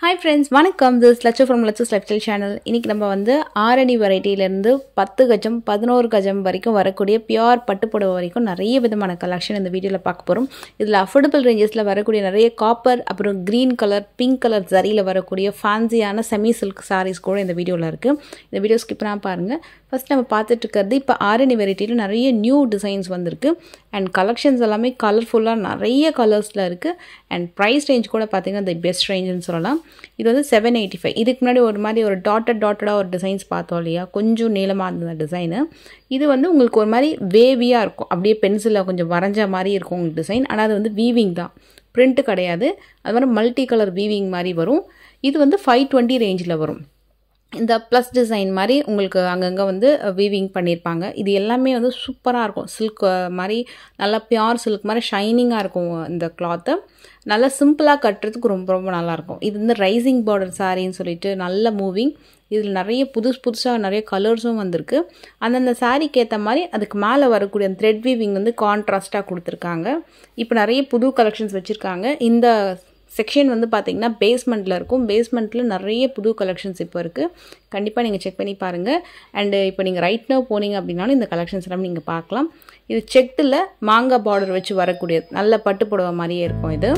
Hi friends வணக்கம் this Latcha from Latcha's lifestyle channel இன்றைக்கி நம்ம வந்து ஆரணி வெரைட்டியிலேருந்து பத்து கஜம் பதினோரு கஜம் வரைக்கும் வரக்கூடிய பியோர் பட்டுப்புடவை வரைக்கும் நிறைய விதமான கலெக்ஷன் இந்த வீடியோவில் பார்க்க போகிறோம் இதில் அஃபோர்டபுள் ரேஞ்சஸில் வரக்கூடிய நிறைய காப்பர் அப்புறம் க்ரீன் கலர் பிங்க் கலர் ஜரியில் வரக்கூடிய ஃபேன்சியான செமி சில்க் சாரீஸ் கூட இந்த வீடியோவில் இருக்குது இந்த வீடியோ ஸ்கிப் பண்ணால் பாருங்கள் ஃபஸ்ட் நம்ம பார்த்துட்டு இருக்கிறது இப்போ ஆரணி வெரைட்டியில் நிறைய நியூ டிசைன்ஸ் வந்திருக்கு அண்ட் கலெக்ஷன்ஸ் எல்லாமே கலர்ஃபுல்லாக நிறைய கலர்ஸில் இருக்குது அண்ட் ப்ரைஸ் ரேஞ்ச் கூட பார்த்தீங்கன்னா தி பெஸ்ட் ரேஞ்சுன்னு சொல்லலாம் இது வந்து செவன் எயிட்டி ஃபைவ் இதுக்கு முன்னாடி ஒரு மாதிரி ஒரு டாட்டட் டாட்டடாக ஒரு டிசைன்ஸ் பார்த்தோம் இல்லையா கொஞ்சம் நீளமாக இருந்த டிசைனு இது வந்து உங்களுக்கு ஒரு மாதிரி வேவியாக இருக்கும் அப்படியே பென்சிலில் கொஞ்சம் வரைஞ்ச மாதிரி இருக்கும் உங்களுக்கு டிசைன் ஆனால் அது வந்து வீவிங் தான் பிரிண்ட்டு கிடையாது அது மாதிரி மல்டி கலர் வீவிங் மாதிரி வரும் இது வந்து ஃபைவ் டுவெண்ட்டி ரேஞ்சில் வரும் இந்த ப்ளஸ் டிசைன் மாதிரி உங்களுக்கு அங்கங்கே வந்து வீவிங் பண்ணியிருப்பாங்க இது எல்லாமே வந்து சூப்பராக இருக்கும் சில்க் மாதிரி நல்லா பியோர் சில்க் மாதிரி ஷைனிங்காக இருக்கும் இந்த கிளாத்து நல்லா சிம்பிளாக கட்டுறதுக்கு ரொம்ப ரொம்ப நல்லாயிருக்கும் இது வந்து ரைசிங் பார்டர் சாரின்னு சொல்லிட்டு நல்ல மூவிங் இதில் நிறைய புதுசு புதுசாக நிறைய கலர்ஸும் வந்திருக்கு அந்தந்த சாரீக்கு ஏற்ற மாதிரி அதுக்கு மேலே வரக்கூடிய அந்த த்ரெட் வீவிங் வந்து கான்ட்ராஸ்ட்டாக கொடுத்துருக்காங்க இப்போ நிறைய புது கலெக்ஷன்ஸ் வச்சுருக்காங்க இந்த செக்ஷன் வந்து பார்த்திங்கன்னா பேஸ்மெண்ட்டில் இருக்கும் பேஸ்மெண்ட்டில் நிறைய புது கலெக்ஷன்ஸ் இப்போ இருக்குது கண்டிப்பாக நீங்கள் செக் பண்ணி பாருங்கள் அண்டு இப்போ நீங்கள் ரைட் நோ போனீங்க அப்படின்னாலும் இந்த கலெக்ஷன்ஸ் எல்லாம் நீங்கள் பார்க்கலாம் இது செட்டில் மாங்காய் பார்டர் வச்சு வரக்கூடியது நல்ல பட்டு புடவை மாதிரியே இருக்கும் இது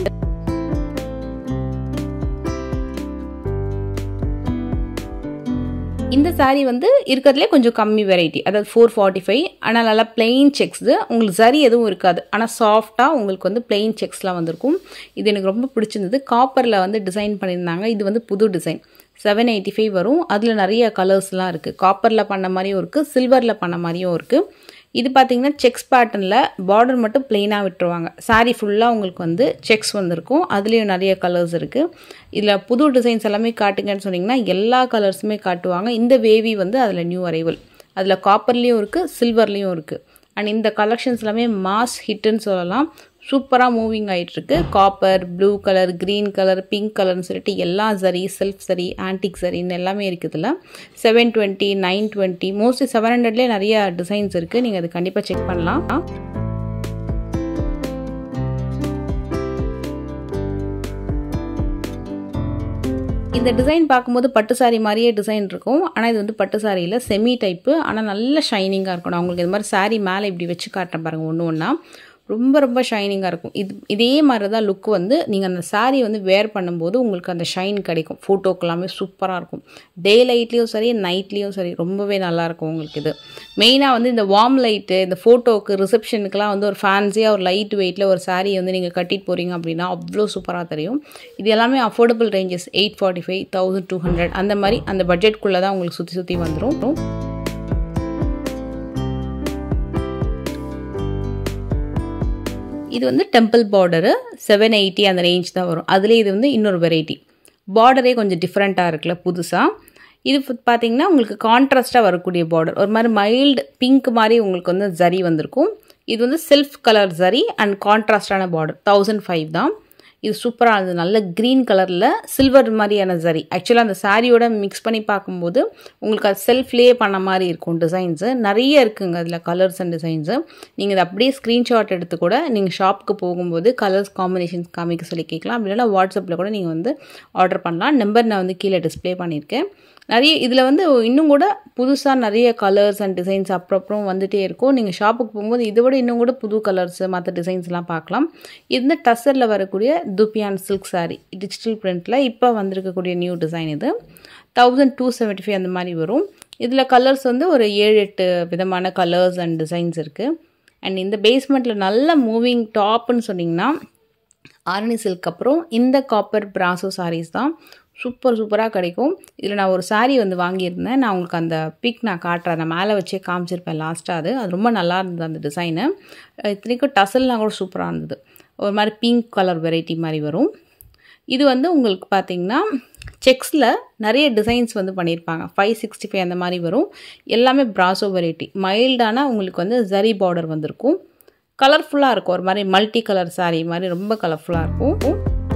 இந்த சாரீ வந்து இருக்கிறதுலே கொஞ்சம் கம்மி வெரைட்டி அதாவது ஃபோர் ஃபார்ட்டி ஃபைவ் ஆனால் நல்லா பிளெயின் செக்ஸு உங்களுக்கு சரி எதுவும் இருக்காது ஆனால் சாஃப்டாக உங்களுக்கு வந்து பிளெயின் செக்ஸ்லாம் வந்திருக்கும் இது எனக்கு ரொம்ப பிடிச்சிருந்தது காப்பரில் வந்து டிசைன் பண்ணியிருந்தாங்க இது வந்து புது டிசைன் செவன் எயிட்டி ஃபைவ் வரும் அதில் நிறைய கலர்ஸ்லாம் இருக்குது காப்பரில் பண்ண மாதிரியும் இருக்குது சில்வரில் பண்ண மாதிரியும் இருக்குது இது பார்த்திங்கன்னா செக்ஸ் பேட்டர்னில் பார்டர் மட்டும் பிளெயினாக விட்டுருவாங்க சாரீ ஃபுல்லாக உங்களுக்கு வந்து செக்ஸ் வந்திருக்கும் அதுலேயும் நிறைய கலர்ஸ் இருக்குது இதில் புது டிசைன்ஸ் எல்லாமே காட்டுங்கன்னு சொன்னிங்கன்னா எல்லா கலர்ஸுமே காட்டுவாங்க இந்த வேவி வந்து அதில் நியூ அரைவல் அதில் காப்பர்லேயும் இருக்குது சில்வர்லேயும் இருக்குது அண்ட் இந்த கலெக்ஷன்ஸ் எல்லாமே மாஸ் ஹிட்டுன்னு சொல்லலாம் சூப்பராக மூவிங் ஆகிட்டுருக்கு copper blue colour green colour pink கலர்னு சொல்லிட்டு எல்லா சரி செல்ஃப் சரி ஆன்டிக் சரின்னு எல்லாமே இருக்குதுல்ல seven twenty nine twenty mostly seven ஹண்ட்ரட்லேயே நிறைய டிசைன்ஸ் இருக்குது நீங்கள் அது கண்டிப்பாக செக் பண்ணலாம் இந்த டிசைன் பார்க்கும்போது பட்டு சாரி மாதிரியே டிசைன் இருக்கும் ஆனால் இது வந்து பட்டு சாரியில் செமி டைப்பு ஆனால் நல்ல ஷைனிங்காக இருக்கணும் அவங்களுக்கு இது மாதிரி சாரி மேலே இப்படி வச்சு காட்டுறேன் பாருங்கள் ஒன்று ஒன்றா ரொம்ப ரொம்ப ஷைனிங்காக இருக்கும் இது இதே மாதிரி தான் லுக் வந்து நீங்கள் அந்த சாரீ வந்து வேர் பண்ணும்போது உங்களுக்கு அந்த ஷைன் கிடைக்கும் ஃபோட்டோக்கு எல்லாமே சூப்பராக இருக்கும் டே லைட்லேயும் சரி நைட்லேயும் சரி ரொம்பவே நல்லாயிருக்கும் உங்களுக்கு இது மெயினாக வந்து இந்த வார்ம் லைட்டு இந்த ஃபோட்டோவுக்கு ரிசப்ஷனுக்குலாம் வந்து ஒரு ஃபேன்சியாக ஒரு லைட் வெயிட்டில் ஒரு சாரீ வந்து நீங்கள் கட்டிட்டு போகிறீங்க அப்படின்னா அவ்வளோ சூப்பராக தெரியும் இது எல்லாமே affordable ranges eight forty five thousand two hundred அந்த மாதிரி அந்த பட்ஜெட்குள்ளே தான் உங்களுக்கு சுற்றி சுற்றி வந்துடும் இது வந்து டெம்பிள் பார்டரு செவன் எயிட்டி அந்த ரேஞ்ச் தான் வரும் அதுலேயே இது வந்து இன்னொரு வெரைட்டி பார்டரே கொஞ்சம் டிஃப்ரெண்ட்டாக இருக்குல்ல புதுசாக இது பார்த்தீங்கன்னா உங்களுக்கு கான்ட்ராஸ்ட்டாக வரக்கூடிய பார்டர் ஒரு மாதிரி மைல்டு பிங்க் மாதிரி உங்களுக்கு வந்து ஜரி வந்திருக்கும் இது வந்து செல்ஃப் கலர் ஜரி அண்ட் கான்ட்ராஸ்டான பார்டர் தௌசண்ட் ஃபைவ் தான் இது சூப்பராக இருந்தது நல்ல க்ரீன் கலரில் சில்வர் மாதிரியான ஜரி ஆக்சுவலாக அந்த சாரியோட மிக்ஸ் பண்ணி பார்க்கும்போது உங்களுக்கு அது செல்ஃப்லேயே பண்ண மாதிரி இருக்கும் டிசைன்ஸு நிறைய இருக்குங்க அதில் கலர்ஸ் அண்ட் டிசைன்ஸு நீங்கள் இதை அப்படியே ஸ்க்ரீன்ஷாட் எடுத்து கூட நீங்கள் ஷாப்புக்கு போகும்போது கலர்ஸ் காம்பினேஷன்ஸ் காமிக்க சொல்லி கேட்கலாம் அப்படின்னா வாட்ஸ்அப்பில் கூட நீங்கள் வந்து ஆர்டர் பண்ணலாம் நம்பர் நான் வந்து கீழே டிஸ்பிளே பண்ணியிருக்கேன் நிறைய இதில் வந்து இன்னும் கூட புதுசாக நிறைய கலர்ஸ் அண்ட் டிசைன்ஸ் அப்புறம் வந்துகிட்டே இருக்கும் நீங்கள் ஷாப்புக்கு போகும்போது இதை விட இன்னும் கூட புது கலர்ஸ் மற்ற டிசைன்ஸ்லாம் பார்க்கலாம் இது வந்து டசரில் வரக்கூடிய துப்பியான் சில்க் சாரி டிஜிட்டல் பிரிண்டில் இப்போ வந்திருக்கக்கூடிய நியூ டிசைன் இது தௌசண்ட் டூ செவன்ட்டி ஃபைவ் அந்த மாதிரி வரும் இதில் கலர்ஸ் வந்து ஒரு ஏழு எட்டு விதமான கலர்ஸ் அண்ட் டிசைன்ஸ் இருக்குது அண்ட் இந்த பேஸ்மெண்ட்டில் நல்ல மூவிங் டாப்னு சொன்னிங்கன்னா ஆரணி சில்க் அப்புறம் இந்த காப்பர் பிராசோ சாரீஸ் தான் சூப்பர் சூப்பராக கிடைக்கும் இதில் நான் ஒரு சாரீ வந்து வாங்கியிருந்தேன் நான் உங்களுக்கு அந்த பிக் நான் காட்டுறேன் நான் மேலே வச்சே காமிச்சிருப்பேன் லாஸ்ட்டாக அது அது ரொம்ப நல்லா இருந்தது அந்த டிசைனு இத்தனைக்கும் டசல்லாம் கூட சூப்பராக இருந்தது ஒரு மாதிரி பிங்க் கலர் வெரைட்டி மாதிரி வரும் இது வந்து உங்களுக்கு பார்த்திங்கன்னா செக்ஸில் நிறைய டிசைன்ஸ் வந்து பண்ணியிருப்பாங்க ஃபைவ் சிக்ஸ்டி ஃபைவ் அந்த மாதிரி வரும் எல்லாமே ப்ராசோ வெரைட்டி மைல்டான உங்களுக்கு வந்து ஜரி பார்டர் வந்திருக்கும் கலர்ஃபுல்லாக இருக்கும் ஒரு மாதிரி மல்டி கலர் சாரீ மாதிரி ரொம்ப கலர்ஃபுல்லாக இருக்கும்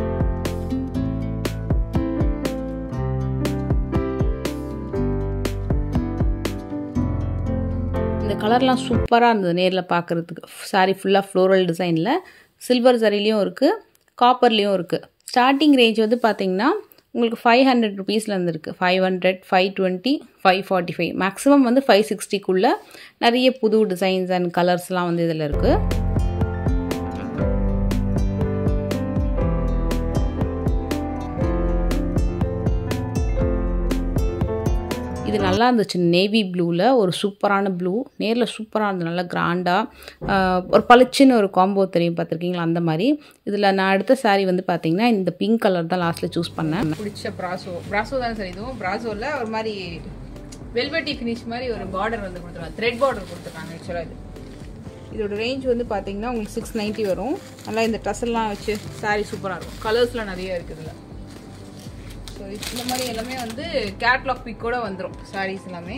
இந்த கலர்லாம் சூப்பராக இருந்தது நேரில் பார்க்குறதுக்கு சாரீ ஃபுல்லாக ஃப்ளோரல் டிசைனில் சில்வர் சரிலையும் இருக்குது காப்பர்லேயும் இருக்குது ஸ்டார்டிங் ரேஞ்ச் வந்து பார்த்திங்கன்னா உங்களுக்கு ஃபைவ் ஹண்ட்ரட் ருபீஸ்லேருந்து இருக்குது five hundred five twenty five forty five maximum வந்து ஃபைவ் சிக்ஸ்டிக்குள்ளே நிறைய புது டிசைன்ஸ் அண்ட் கலர்ஸ்லாம் வந்து இதில் இருக்குது இது நல்லா இருந்துச்சு நேவி ப்ளூவில் ஒரு சூப்பரான ப்ளூ நேரில் சூப்பராக இருந்தது நல்லா கிராண்டாக ஒரு பளிச்சுன்னு ஒரு காம்போ தெரியும் பார்த்துருக்கீங்களா அந்த மாதிரி இதில் நான் எடுத்த saree வந்து பார்த்தீங்கன்னா இந்த பிங்க் கலர் தான் லாஸ்ட்டில் சூஸ் பண்ணேன் பிடிச்ச ப்ராசோ ப்ராசோ தானே சார் இதுவும் ப்ராசோவில் ஒரு மாதிரி வெல்வெட்டி ஃபினிஷ் மாதிரி ஒரு பார்டர் வந்து கொடுத்துருக்காங்க த்ரெட் பார்டர் கொடுத்துருக்காங்க ஆக்சுவலாக இது இதோட ரேஞ்ச் வந்து பார்த்தீங்கன்னா உங்களுக்கு சிக்ஸ் நைன்ட்டி வரும் நல்லா இந்த ட்ரெஸ்ஸெல்லாம் வச்சு saree சூப்பராக இருக்கும் கலர்ஸ்லாம் நிறைய இருக்குது இதில் ஸோ இந்த மாதிரி எல்லாமே வந்து கேட்லாக் பிக்கோட வந்துடும் sarees எல்லாமே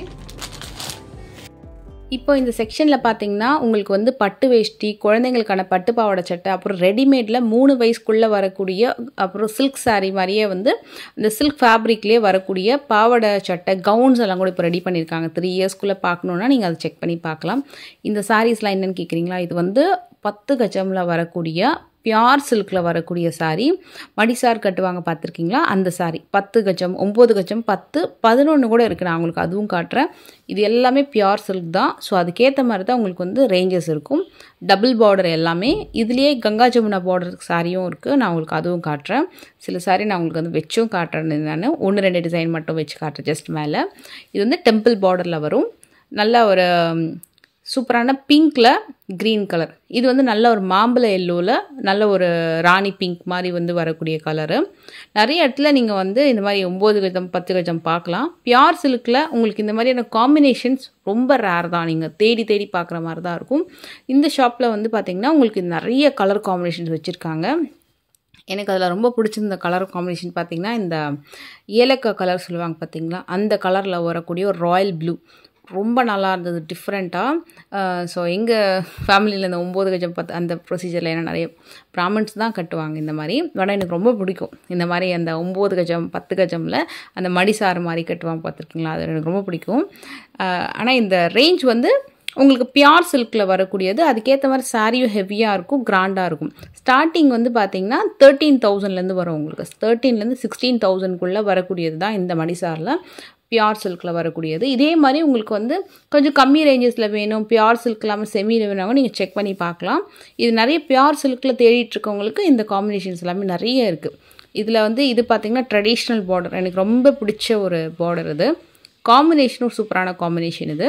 இப்போ இந்த செக்ஷனில் பார்த்தீங்கன்னா உங்களுக்கு வந்து பட்டு வேஷ்டி குழந்தைங்களுக்கான பட்டு பாவாடை சட்டை அப்புறம் ரெடிமேடில் மூணு வயசுக்குள்ளே வரக்கூடிய அப்புறம் சில்க் saree மாதிரியே வந்து இந்த சில்க் ஃபேப்ரிக்லேயே வரக்கூடிய பாவாடை சட்டை கவுன்ஸ் எல்லாம் கூட இப்போ ரெடி பண்ணியிருக்காங்க த்ரீ இயர்ஸ்க்குள்ளே பார்க்கணுன்னா நீங்கள் அதை செக் பண்ணி பார்க்கலாம் இந்த சாரீஸ்லாம் என்னென்னு கேட்குறீங்களா இது வந்து பத்து கஜமில் வரக்கூடிய பியார் சில்கில் வரக்கூடிய saree மடிசார் கட்டுவாங்க பார்த்துருக்கீங்களா அந்த saree பத்து கஜம் ஒம்பது கஜம் பத்து பதினொன்று கூட இருக்குது நான் உங்களுக்கு அதுவும் காட்டுறேன் இது எல்லாமே பியார் சில்க் தான் ஸோ அதுக்கேற்ற மாதிரி தான் உங்களுக்கு வந்து ரேஞ்சஸ் இருக்கும் டபுள் பார்டர் எல்லாமே இதுலேயே கங்கா ஜமுனா பார்டர் சாரியும் இருக்குது நான் உங்களுக்கு அதுவும் காட்டுறேன் சில saree நான் உங்களுக்கு வந்து வச்சும் காட்டுறேன் நான் ஒன்று ரெண்டு டிசைன் மட்டும் வச்சு காட்டுறேன் ஜஸ்ட் மேலே இது வந்து டெம்பிள் பார்டரில் வரும் நல்ல ஒரு சூப்பரான பிங்க்கில் க்ரீன் கலர் இது வந்து நல்ல ஒரு மாம்பழ எல்லோவில் நல்ல ஒரு ராணி பிங்க் மாதிரி வந்து வரக்கூடிய கலரு நிறைய இடத்துல நீங்கள் வந்து இந்த மாதிரி ஒம்பது கஜம் பத்து கஜம் பார்க்கலாம் பியார் சில்கில் உங்களுக்கு இந்த மாதிரியான காம்பினேஷன்ஸ் ரொம்ப ரேர் தான் நீங்கள் தேடி தேடி பார்க்குற மாதிரி தான் இருக்கும் இந்த ஷாப்பில் வந்து பார்த்திங்கன்னா உங்களுக்கு நிறைய கலர் காம்பினேஷன்ஸ் வச்சுருக்காங்க எனக்கு அதில் ரொம்ப பிடிச்சிருந்த கலர் காம்பினேஷன் பார்த்திங்கன்னா இந்த ஏலக்காய் கலர் சொல்லுவாங்க பார்த்தீங்களா அந்த கலரில் வரக்கூடிய ஒரு ராயல் ப்ளூ ரொம்ப நல்லா இருந்தது டிஃப்ரெண்ட்டாக ஸோ எங்கள் ஃபேமிலியில் இந்த ஒம்பது கஜம் பத்து அந்த ப்ரொசீஜரில் ஏன்னா நிறைய பிராமின்ஸ் தான் கட்டுவாங்க இந்த மாதிரி ஆனால் எனக்கு ரொம்ப பிடிக்கும் இந்த மாதிரி அந்த ஒம்பது கஜம் பத்து கஜமில் அந்த மடிசாறு மாதிரி கட்டுவாங்க பார்த்துருக்கீங்களா அது எனக்கு ரொம்ப பிடிக்கும் ஆனால் இந்த ரேஞ்ச் வந்து உங்களுக்கு பியார் சில்கில் வரக்கூடியது அதுக்கேற்ற மாதிரி சாரியும் ஹெவியாக இருக்கும் கிராண்டாக இருக்கும் ஸ்டார்டிங் வந்து பார்த்தீங்கன்னா தேர்ட்டீன் தௌசண்ட்லேருந்து வரும் உங்களுக்கு தேர்ட்டீன்லேருந்து சிக்ஸ்டீன் தௌசண்ட்குள்ளே வரக்கூடியது தான் இந்த மடிசாரில் பியார் சில்கில் வரக்கூடியது இதே மாதிரி உங்களுக்கு வந்து கொஞ்சம் கம்மி ரேஞ்சஸில் வேணும் பியார் சில்க் இல்லாமல் செமியில் வேணாலும் நீங்கள் செக் பண்ணி பார்க்கலாம் இது நிறைய பியார் சில்கில் தேடிட்டு இருக்கவங்களுக்கு இந்த காம்பினேஷன்ஸ் எல்லாமே நிறைய இருக்குது இதில் வந்து இது பார்த்திங்கன்னா ட்ரெடிஷ்னல் பார்டர் எனக்கு ரொம்ப பிடிச்ச ஒரு பார்டர் இது காம்பினேஷனும் சூப்பரான காம்பினேஷன் இது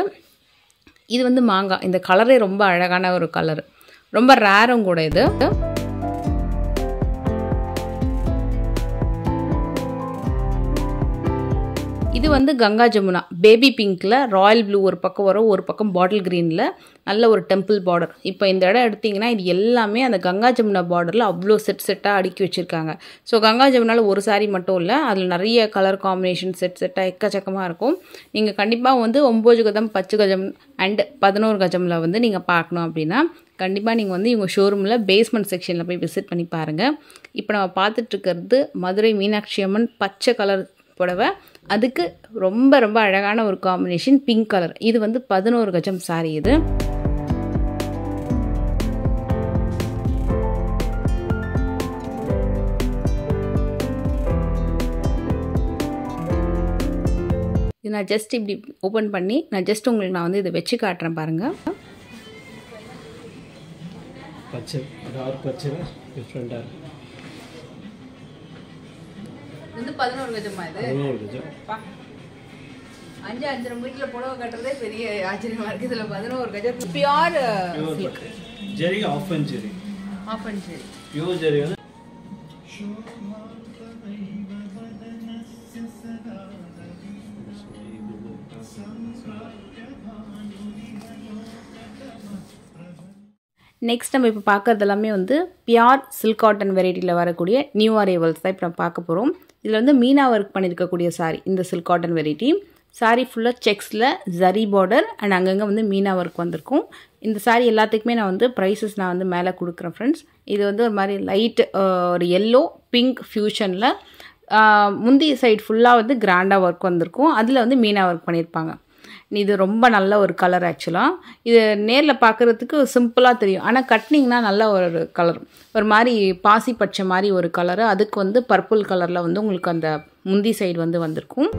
இது வந்து மாங்காய் இந்த கலரே ரொம்ப அழகான ஒரு கலர் ரொம்ப ரேரும் கூட இது இது வந்து கங்கா ஜமுனா பேபி பிங்க்கில் ராயல் ப்ளூ ஒரு பக்கம் வரும் ஒரு பக்கம் பாட்டில் க்ரீனில் நல்ல ஒரு டெம்பிள் பார்டர் இப்போ இந்த இடம் எடுத்திங்கன்னா இது எல்லாமே அந்த கங்கா ஜமுனா பார்டரில் அவ்வளோ செட் செட்டாக அடுக்கி வச்சுருக்காங்க ஸோ கங்கா ஜமுனாவில் ஒரு சாரீ மட்டும் இல்லை அதில் நிறைய கலர் காம்பினேஷன் செட் செட்டாக எக்கச்சக்கமாக இருக்கும் நீங்கள் கண்டிப்பாக வந்து ஒம்பது கஜம் பத்து கஜம் அண்ட் பதினோரு கஜமில் வந்து நீங்கள் பார்க்கணும் அப்படின்னா கண்டிப்பாக நீங்கள் வந்து இவங்க ஷோரூமில் பேஸ்மெண்ட் செக்ஷனில் போய் விசிட் பண்ணி பாருங்கள் இப்போ நம்ம பார்த்துட்ருக்கிறது மதுரை மீனாட்சி அம்மன் பச்சை கலர் புடவை அதுக்கு ரொம்ப ரொம்ப அழகான ஒரு காம்பினேஷன் பிங்க் கலர் இது வந்து பதினோரு கஜம் சாரி இது இது நான் ஜஸ்ட் இப்படி ஓப்பன் பண்ணி நான் ஜஸ்ட் உங்களுக்கு நான் வந்து இதை வச்சு காட்டுறேன் பாருங்கள் பச்சை டார்க் பச்சை டிஃப்ரெண்ட்டாக இருக்கு இது வந்து பதினோரு கஜமா இது பதினோரு கஜம் பா. அஞ்சு அஞ்சரை மீட்டர்ல புடவை கட்டுறதே பெரிய ஆச்சரியமா இருக்கு இதுல பதினோரு கஜம் pure pure zari half and zari half and சரி பியூர் ஜெரி வந்து நெக்ஸ்ட் நம்ம இப்போ பார்க்கறது எல்லாமே வந்து பியார் சில்க் காட்டன் வெரைட்டியில் வரக்கூடிய நியூ அரைவல்ஸ் தான் இப்போ நம்ம பார்க்க போகிறோம் இதில் வந்து மீனா ஒர்க் பண்ணியிருக்கக்கூடிய சாரி இந்த சில்க் காட்டன் வெரைட்டி சாரி ஃபுல்லாக செக்ஸில் ஜரி பார்டர் அண்ட் அங்கங்கே வந்து மீனா ஒர்க் வந்திருக்கும் இந்த சாரி எல்லாத்துக்குமே நான் வந்து ப்ரைஸஸ் நான் வந்து மேலே கொடுக்குறேன் ஃப்ரெண்ட்ஸ் இது வந்து ஒரு மாதிரி லைட் ஒரு எல்லோ பிங்க் ஃபியூஷனில் முந்தைய சைடு ஃபுல்லாக வந்து கிராண்டாக ஒர்க் வந்திருக்கும் அதில் வந்து மீனா ஒர்க் பண்ணியிருப்பாங்க இது ரொம்ப நல்ல ஒரு கலர் ஆக்சுவலாக இது நேரில் பார்க்குறதுக்கு சிம்பிளாக தெரியும் ஆனால் கட்டினிங்கன்னா நல்ல ஒரு கலர் ஒரு மாதிரி பாசி பச்சை மாதிரி ஒரு கலரு அதுக்கு வந்து பர்பிள் கலரில் வந்து உங்களுக்கு அந்த முந்தி சைடு வந்து வந்திருக்கும்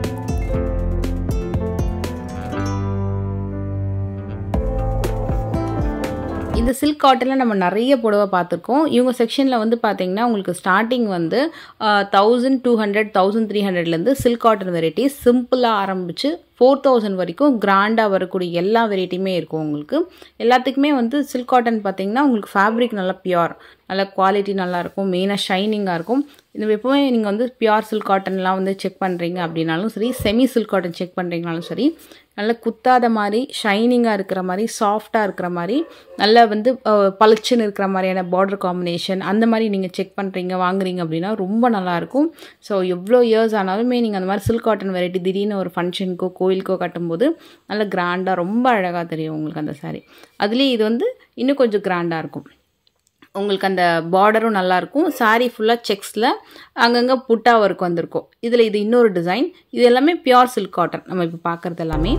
இந்த சில்க் காட்டனில் நம்ம நிறைய புடவை பார்த்துருக்கோம் இவங்க செக்ஷனில் வந்து பார்த்தீங்கன்னா உங்களுக்கு ஸ்டார்டிங் வந்து thousand two hundred thousand three ஹண்ட்ரட்லேருந்து சில்க் காட்டன் வெரைட்டிஸ் சிம்பிளாக ஆரம்பித்து ஃபோர் தௌசண்ட் வரைக்கும் கிராண்டாக வரக்கூடிய எல்லா வெரைட்டியுமே இருக்கும் உங்களுக்கு எல்லாத்துக்குமே வந்து சில்க் காட்டன் பார்த்தீங்கன்னா உங்களுக்கு ஃபேப்ரிக் நல்லா பியூர் நல்ல குவாலிட்டி நல்லாயிருக்கும் மெயினாக ஷைனிங்காக இருக்கும் இந்த எப்போவுமே நீங்கள் வந்து பியூர் சில்க் காட்டன்லாம் வந்து செக் பண்ணுறீங்க அப்படின்னாலும் சரி செமி சில்க் காட்டன் செக் பண்ணுறீங்கனாலும் சரி நல்ல குத்தாத மாதிரி ஷைனிங்காக இருக்கிற மாதிரி சாஃப்டாக இருக்கிற மாதிரி நல்ல வந்து பளிச்சுன்னு இருக்கிற மாதிரியான பார்டர் காம்பினேஷன் அந்த மாதிரி நீங்கள் செக் பண்ணுறீங்க வாங்குறீங்க அப்படின்னா ரொம்ப நல்லாயிருக்கும் ஸோ எவ்வளோ இயர்ஸ் ஆனாலுமே நீங்கள் அந்த மாதிரி சில்க் காட்டன் வெரைட்டி திடீர்னு ஒரு ஃபங்க்ஷனுக்கோ கோயிலுக்கோ கட்டும்போது நல்ல கிராண்டாக ரொம்ப அழகாக தெரியும் உங்களுக்கு அந்த சாரீ அதுலேயே இது வந்து இன்னும் கொஞ்சம் கிராண்டாக இருக்கும் உங்களுக்கு அந்த பார்டரும் நல்லாயிருக்கும் சாரீ ஃபுல்லாக செக்ஸில் அங்கங்கே புட்டா ஒர்க் வந்திருக்கும் இதில் இது இன்னொரு டிசைன் இது எல்லாமே பியோர் சில்க் காட்டன் நம்ம இப்போ பார்க்குறது எல்லாமே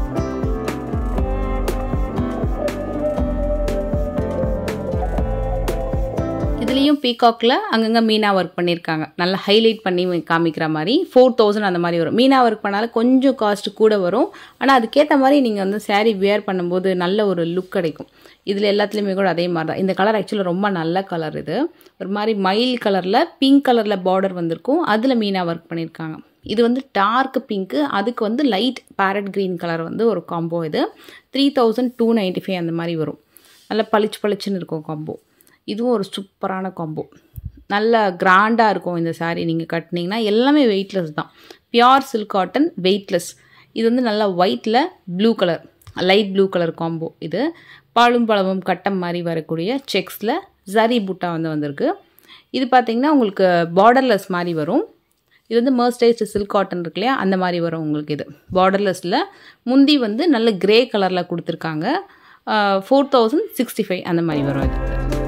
இதுலேயும் பீகாக்கில் அங்கங்கே மீனா ஒர்க் பண்ணியிருக்காங்க நல்லா ஹைலைட் பண்ணி காமிக்கிற மாதிரி ஃபோர் தௌசண்ட் அந்த மாதிரி வரும் மீனா ஒர்க் பண்ணாலும் கொஞ்சம் காஸ்ட் கூட வரும் ஆனால் அதுக்கேற்ற மாதிரி நீங்கள் வந்து சாரீ வியர் பண்ணும்போது நல்ல ஒரு லுக் கிடைக்கும் இதில் எல்லாத்துலேயுமே கூட அதே மாதிரி தான் இந்த கலர் ஆக்சுவலாக ரொம்ப நல்ல கலர் இது ஒரு மாதிரி மயில் கலரில் பிங்க் கலரில் பார்டர் வந்திருக்கும் அதில் மீனா ஒர்க் பண்ணியிருக்காங்க இது வந்து டார்க் பிங்க்கு அதுக்கு வந்து லைட் பேரட் க்ரீன் கலர் வந்து ஒரு காம்போ இது three thousand two ninety five அந்த மாதிரி வரும் நல்லா பளிச்சு பளிச்சுன்னு இருக்கும் காம்போ இதுவும் ஒரு சூப்பரான காம்போ நல்ல கிராண்டாக இருக்கும் இந்த சாரீ நீங்கள் கட்டினீங்கன்னா எல்லாமே வெயிட்லெஸ் தான் பியோர் சில்க் காட்டன் வெயிட்லெஸ் இது வந்து நல்லா ஒயிட்டில் blue colour light blue colour combo இது பாலும் பழமும் கட்டம் மாதிரி வரக்கூடிய செக்ஸில் ஜரி புட்டா வந்து வந்திருக்கு இது பார்த்திங்கன்னா உங்களுக்கு பார்டர்லெஸ் மாதிரி வரும் இது வந்து மர்ஸ்டைஸ்டு சில்க் காட்டன் இருக்கு இல்லையா அந்த மாதிரி வரும் உங்களுக்கு இது பார்டர்லெஸில் முந்தி வந்து நல்ல கிரே கலரில் கொடுத்துருக்காங்க ஃபோர் தௌசண்ட் சிக்ஸ்டி ஃபைவ் அந்த மாதிரி வரும் இது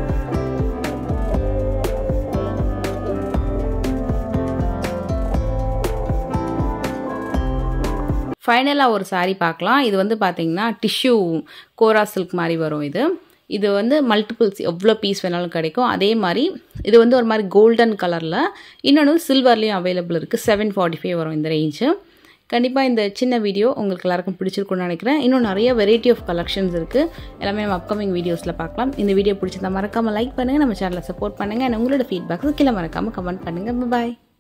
ஃபைனலாக ஒரு சாரீ பார்க்கலாம் இது வந்து பார்த்தீங்கன்னா டிஷ்யூ கோரா சில்க் மாதிரி வரும் இது இது வந்து மல்டிபிள்ஸ் எவ்வளோ பீஸ் வேணாலும் கிடைக்கும் அதே மாதிரி இது வந்து ஒரு மாதிரி கோல்டன் கலரில் இன்னொன்று சில்வர்லேயும் அவைலபிள் இருக்குது செவன் ஃபார்ட்டி ஃபைவ் வரும் இந்த ரேஞ்சு கண்டிப்பாக இந்த சின்ன வீடியோ உங்களுக்கு எல்லாருக்கும் பிடிச்சிருக்குன்னு நினைக்கிறேன் இன்னும் நிறைய வெரைட்டி ஆஃப் கலெக்ஷன்ஸ் இருக்குது எல்லாமே நம்ம அப்கமிங் வீடியோஸில் பார்க்கலாம் இந்த வீடியோ பிடிச்சிருந்தா மறக்காமல் லைக் பண்ணுங்கள் நம்ம சேனலை சப்போர்ட் பண்ணுங்கள் அண்ட் உங்களோட ஃபீட்பேக்ஸ் கீழே மறக்காமல் கமெண்ட் பண்ணுங்கள் பாய்